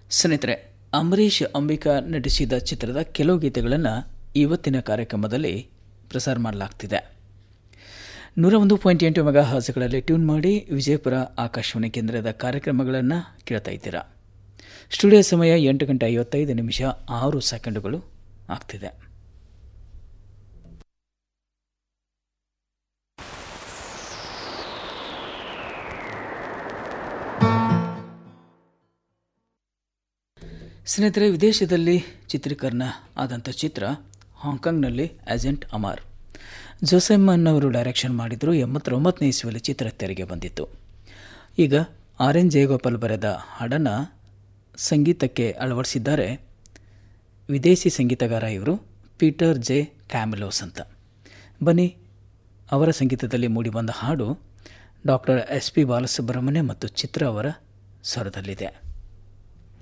ಸ್ನೇಹಿತರೆ ಅಂಬರೀಷ್ ಅಂಬಿಕಾ ನಟಿಸಿದ ಚಿತ್ರದ ಕೆಲವು ಗೀತೆಗಳನ್ನು ಇವತ್ತಿನ ಕಾರ್ಯಕ್ರಮದಲ್ಲಿ ಪ್ರಸಾರ ಮಾಡಲಾಗ್ತಿದೆ ನೂರ ಒಂದು ಪಾಯಿಂಟ್ ಎಂಟು ಮೆಗಾ ಹಾಸುಗಳಲ್ಲಿ ಟ್ಯೂನ್ ಮಾಡಿ ವಿಜಯಪುರ ಆಕಾಶವಾಣಿ ಕೇಂದ್ರದ ಕಾರ್ಯಕ್ರಮಗಳನ್ನು ಕೇಳ್ತಾ ಇದ್ದೀರಾ ಸ್ಟುಡಿಯೋ ಸಮಯ ಎಂಟು ಗಂಟೆ ಐವತ್ತೈದು ನಿಮಿಷ ಆರು ಸೆಕೆಂಡುಗಳು ಆಗ್ತಿದೆ ಸ್ನೇಹಿತರೆ ವಿದೇಶದಲ್ಲಿ ಚಿತ್ರೀಕರಣ ಆದಂಥ ಚಿತ್ರ ಹಾಂಗ್ಕಾಂಗ್ನಲ್ಲಿ ಏಜೆಂಟ್ ಅಮಾರ್ ಜೋಸೆಮ್ಮನ್ ಅವರು ಡೈರೆಕ್ಷನ್ ಮಾಡಿದ್ರು ಎಂಬತ್ತೊಂಬತ್ತನೇ ಇಸ್ವಿಯಲ್ಲಿ ಚಿತ್ರ ತೆರೆಗೆ ಬಂದಿತ್ತು ಈಗ ಆರ್ ಎನ್ ಜಯಗೋಪಾಲ್ ಬರೆದ ಹಾಡನ್ನು ಸಂಗೀತಕ್ಕೆ ಅಳವಡಿಸಿದ್ದಾರೆ ವಿದೇಶಿ ಸಂಗೀತಗಾರ ಇವರು ಪೀಟರ್ ಜೆ ಕ್ಯಾಮಿಲೋಸ್ ಅಂತ ಬನ್ನಿ ಅವರ ಸಂಗೀತದಲ್ಲಿ ಮೂಡಿಬಂದ ಹಾಡು ಡಾಕ್ಟರ್ ಎಸ್ ಪಿ ಬಾಲಸುಬ್ರಹ್ಮಣ್ಯ ಮತ್ತು ಚಿತ್ರ ಅವರ ಸ್ವರದಲ್ಲಿದೆ